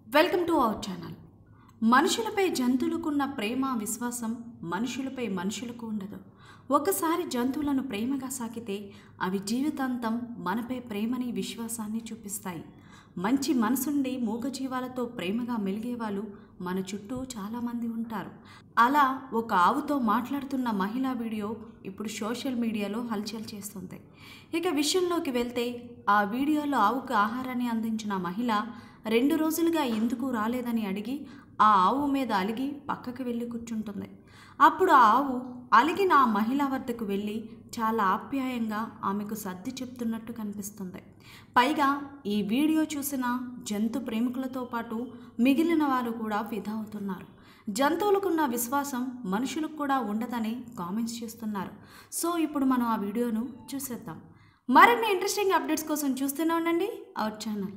welcome to our channel మనుషులపై జంతువులకున్న ప్రేమ విశ్వాసం మనుషులపై మనుషులకు ఉండదు ఒకసారి జంతువులను ప్రేమగా సాకితే అవి జీవితాంతం మనపై ప్రేమని విశ్వాసాన్ని చూపిస్తాయి మంచి మనసుండి మూగజీవాలతో ప్రేమగా మెలిగేవాళ్ళు మన చుట్టూ చాలామంది ఉంటారు అలా ఒక ఆవుతో మాట్లాడుతున్న మహిళా వీడియో ఇప్పుడు సోషల్ మీడియాలో హల్చల్ చేస్తుంది ఇక విషయంలోకి వెళ్తే ఆ వీడియోలో ఆవుకు ఆహారాన్ని అందించిన మహిళ రెండు రోజులుగా ఎందుకు రాలేదని అడిగి ఆ ఆవు మీద అలిగి పక్కకు వెళ్ళి కూర్చుంటుంది అప్పుడు ఆ ఆవు అలిగిన ఆ మహిళ వద్దకు వెళ్ళి చాలా ఆప్యాయంగా ఆమెకు సర్ది చెప్తున్నట్టు కనిపిస్తుంది పైగా ఈ వీడియో చూసిన జంతు ప్రేమికులతో పాటు మిగిలిన వారు కూడా ఫిదా అవుతున్నారు జంతువులకున్న విశ్వాసం మనుషులకు కూడా ఉండదని కామెంట్స్ చేస్తున్నారు సో ఇప్పుడు మనం ఆ వీడియోను చూసేద్దాం మరిన్ని ఇంట్రెస్టింగ్ అప్డేట్స్ కోసం చూస్తూనే ఉండండి అవర్ ఛానల్